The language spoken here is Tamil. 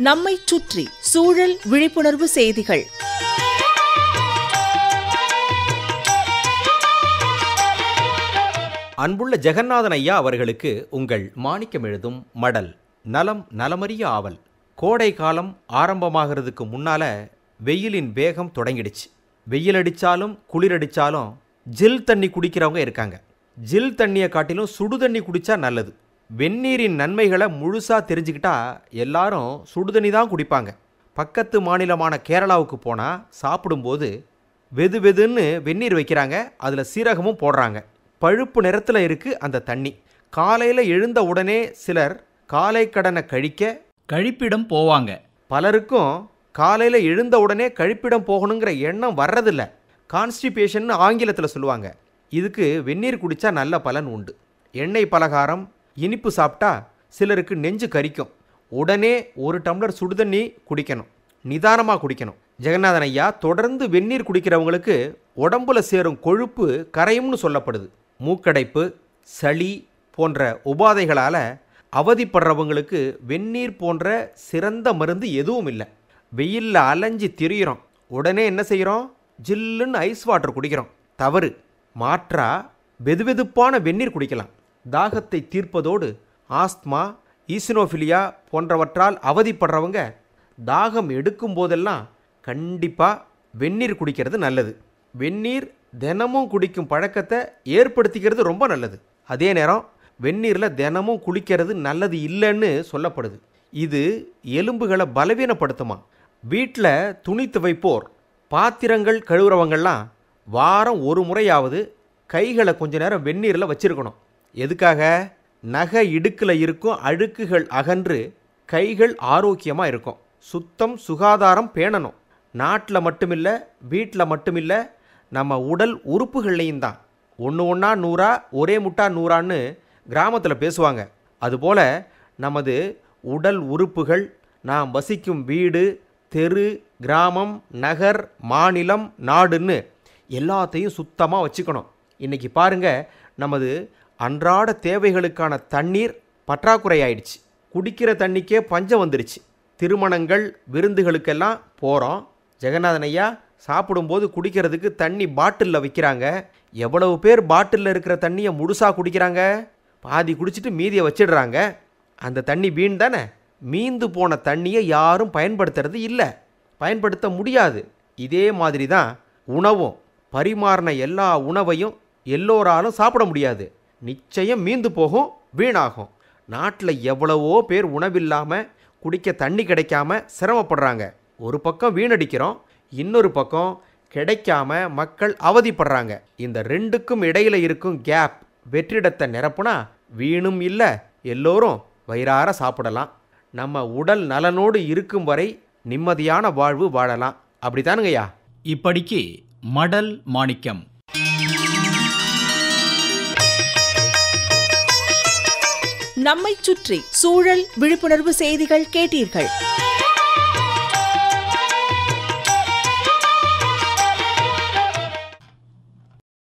நம்மைச் சுற்றி சூழல் விழிப்புணர்வு செய்திகள் அன்புள்ள ஜெகநாதன் ஐயா அவர்களுக்கு உங்கள் மாணிக்கம் எழுதும் மடல் நலம் நலமறிய ஆவல் கோடை காலம் ஆரம்பமாகிறதுக்கு முன்னால வெயிலின் வேகம் தொடங்கிடுச்சு வெயில் அடித்தாலும் குளிர் அடித்தாலும் ஜில் தண்ணி குடிக்கிறவங்க இருக்காங்க ஜில் தண்ணியை காட்டிலும் சுடு தண்ணி குடித்தா நல்லது வெந்நீரின் நன்மைகளை முழுசாக தெரிஞ்சுக்கிட்டா எல்லாரும் சுடு தண்ணி தான் குடிப்பாங்க பக்கத்து மாநிலமான கேரளாவுக்கு போனால் சாப்பிடும்போது வெது வெதுன்னு வெந்நீர் வைக்கிறாங்க அதில் சீரகமும் போடுறாங்க பழுப்பு நிறத்தில் இருக்குது அந்த தண்ணி காலையில் எழுந்த உடனே சிலர் காலை கடனை கழிக்க கழிப்பிடம் போவாங்க பலருக்கும் காலையில் எழுந்த உடனே கழிப்பிடம் போகணுங்கிற எண்ணம் வர்றதில்ல கான்ஸ்டிபேஷன் ஆங்கிலத்தில் சொல்லுவாங்க இதுக்கு வெந்நீர் குடித்தா நல்ல பலன் உண்டு எண்ணெய் பலகாரம் இனிப்பு சாப்பிட்டா சிலருக்கு நெஞ்சு கரிக்கும் உடனே ஒரு டம்ளர் சுடுதண்ணி குடிக்கணும் நிதானமாக குடிக்கணும் ஜெகநாதன் ஐயா தொடர்ந்து வெந்நீர் குடிக்கிறவங்களுக்கு உடம்புல சேரும் கொழுப்பு கரையும்னு சொல்லப்படுது மூக்கடைப்பு சளி போன்ற உபாதைகளால் அவதிப்படுறவங்களுக்கு வெந்நீர் போன்ற சிறந்த மருந்து எதுவும் இல்லை வெயிலில் அலைஞ்சு திரியிறோம் உடனே என்ன செய்கிறோம் ஜில்லுன்னு ஐஸ் வாட்டர் குடிக்கிறோம் தவறு மாற்றா வெதுவெதுப்பான வெந்நீர் குடிக்கலாம் தாகத்தை தீர்ப்பதோடு ஆஸ்துமா ஈசினோஃபிலியா போன்றவற்றால் அவதிப்படுறவங்க தாகம் எடுக்கும் போதெல்லாம் கண்டிப்பாக வெந்நீர் குடிக்கிறது நல்லது வெந்நீர் தினமும் குடிக்கும் பழக்கத்தை ஏற்படுத்திக்கிறது ரொம்ப நல்லது அதே நேரம் வெந்நீரில் தினமும் குளிக்கிறது நல்லது இல்லைன்னு சொல்லப்படுது இது எலும்புகளை பலவீனப்படுத்துமா வீட்டில் துணி துவைப்போர் பாத்திரங்கள் கழுவுறவங்கள்லாம் வாரம் ஒரு முறையாவது கைகளை கொஞ்ச நேரம் வெந்நீரில் வச்சிருக்கணும் எதுக்காக நகை இடுக்கில் இருக்கும் அழுக்குகள் அகன்று கைகள் ஆரோக்கியமாக இருக்கும் சுத்தம் சுகாதாரம் பேணணும் நாட்டில் மட்டுமில்ல வீட்டில் மட்டுமில்ல நம்ம உடல் உறுப்புகள்லையும் தான் ஒன்று ஒன்றா நூறா ஒரே முட்டா நூறான்னு கிராமத்தில் பேசுவாங்க அதுபோல் நமது உடல் உறுப்புகள் நாம் வசிக்கும் வீடு தெரு கிராமம் நகர் மாநிலம் நாடுன்னு எல்லாத்தையும் சுத்தமாக வச்சுக்கணும் இன்றைக்கி பாருங்க நமது அன்றாட தேவைகளுக்கான தண்ணீர் பற்றாக்குறை ஆயிடுச்சு குடிக்கிற தண்ணிக்கே பஞ்சம் வந்துடுச்சு திருமணங்கள் விருந்துகளுக்கெல்லாம் போகிறோம் ஜெகநாதன் ஐயா சாப்பிடும்போது குடிக்கிறதுக்கு தண்ணி பாட்டிலில் வைக்கிறாங்க எவ்வளவு பேர் பாட்டிலில் இருக்கிற தண்ணியை முழுசாக குடிக்கிறாங்க பாதி குடிச்சிட்டு மீதியை வச்சிடுறாங்க அந்த தண்ணி வீண் தானே மீந்து போன தண்ணியை யாரும் பயன்படுத்துறது இல்லை பயன்படுத்த முடியாது இதே மாதிரி தான் உணவும் பரிமாறின எல்லா உணவையும் எல்லோராலும் சாப்பிட முடியாது நிச்சயம் மீந்து போகும் வீணாகும் நாட்டில் எவ்வளவோ பேர் உணவில்லாமல் குடிக்க தண்ணி கிடைக்காம சிரமப்படுறாங்க ஒரு பக்கம் வீணடிக்கிறோம் இன்னொரு பக்கம் கிடைக்காம மக்கள் அவதிப்படுறாங்க இந்த ரெண்டுக்கும் இடையில இருக்கும் கேப் வெற்றிடத்தை நிரப்புனா வீணும் இல்லை எல்லோரும் வயிறார சாப்பிடலாம் நம்ம உடல் நலனோடு இருக்கும் வரை நிம்மதியான வாழ்வு வாழலாம் அப்படித்தானுங்கய்யா இப்படிக்கு மடல் மாணிக்கம் நம்மைச் சுற்றி சூழல் விழிப்புணர்வு செய்திகள் கேட்டீர்கள்